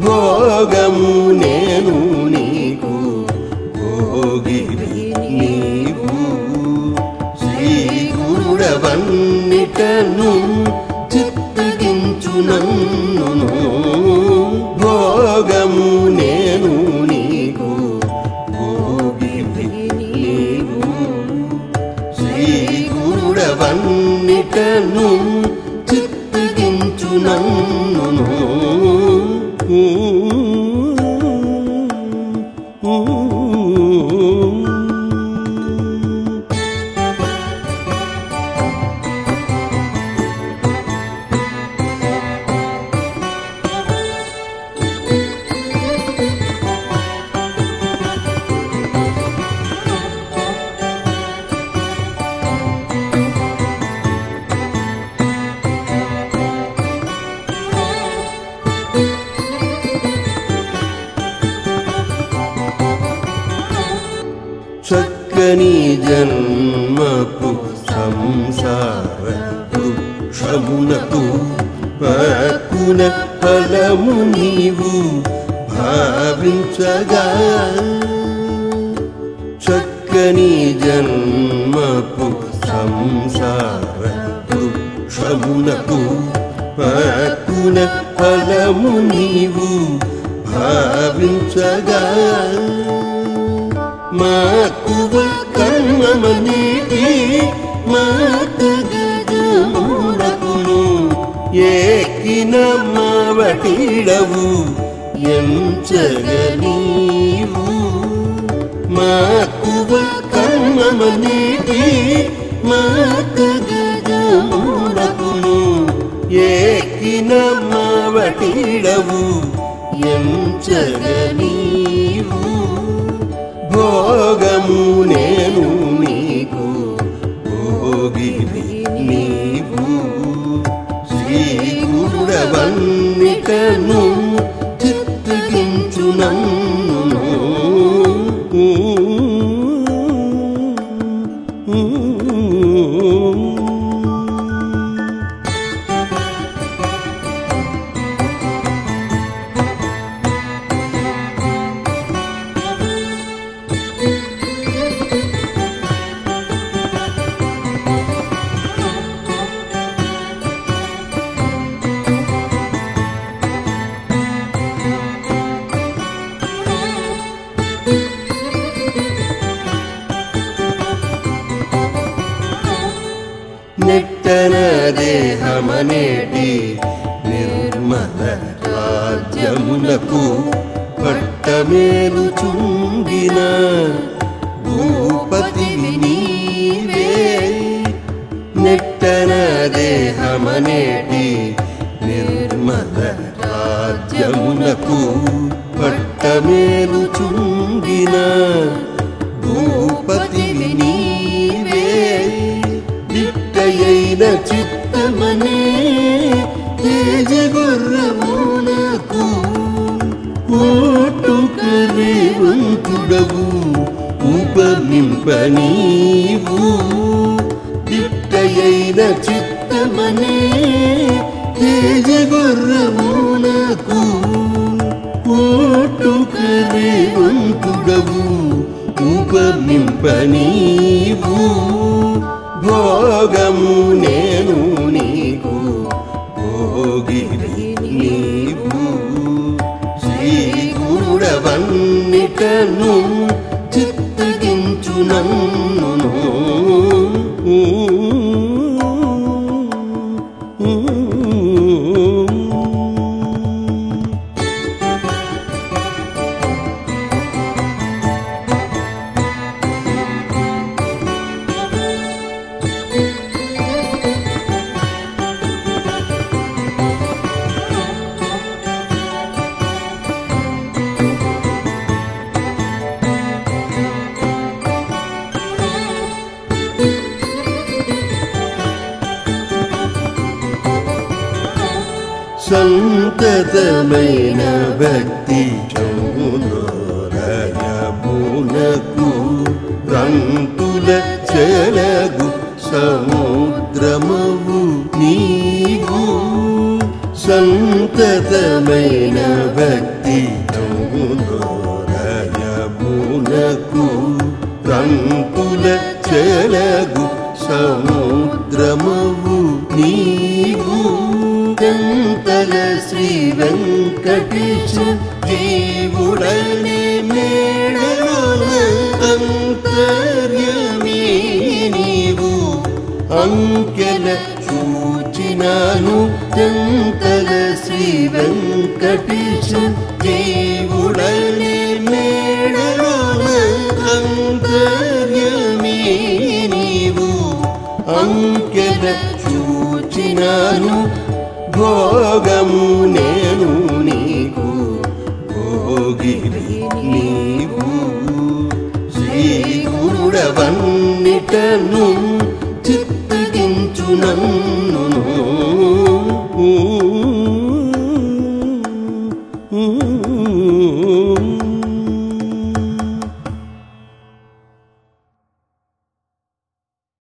భోగము నేను నీకు భోగివి నీవు శ్రీ గురుడవన్నిటను చిత్తగించు నన్ను భోగము నేను నీకు భోగివి నీవు శ్రీ గురుడవన్నిటను చిత్తగించు నన్ను చక్కని జన్మపు సంసార వృక్షమునకు పక్కున ఫలము నీవు భావించగా చక్కని జన్మపు సంసార వృక్షమునకు పక్కున ఫలము నీవు భావించగా మాకువ కర్మమనేటి మాతగమునకును ఏకిన మావటిడవు ఎంచగనీవు మాకువ కర్మమనేటి మాతగమునకును ఏకిన మావటిడవు ఎంచగనీవు భోగము నేను నీకు భోగివి నీవు శ్రీ గురుడవన్నికను చిత్తగించు నన్ను నెట్టన దేహమనేటి నిర్మల రాజ్యమునకు పట్టమేలు చుంగిన భూపతి నీవే నెట్టన దేహమనేటి నిర్మల రాజ్యమునకు పట్టమేలు చుంగిన భూపతి నీవే దిట్టయైన చిత్తమనే తేజగుర్రమునకు ఓటుకరేవంతుడవు ఉపమింపనీవు దిట్టయైన చిత్తమనే తేజగుర్రమునకు ఓటుకరేవంతుడవు ఉపమింపనీవు భోగము నేను నీకు భోగివి నీవు శ్రీ గురుడవన్నిటను చిత్తగించు నన్ను సంతతమైన భక్తి చౌనరయమునకు రంతుల చెలగు సముద్రమవు నీవు సంతతమైన భక్తి హృదయమునకు తంతుల చెలగు సముద్రమవు నీవు కంతల శ్రీ వెంకటేశ దేవుడనే మేడలోన అంతర్యమే నీవు అంకెల చూచినాను కంతల శ్రీ వెంకటేశ దేవుడనే మేడలోన అంతర్యమే నీవు అంకెల చూచినాను భోగము నేను నీకు భోగిరి నీవు శ్రీ గురుడవన్నిటను చిత్తగించు నన్ను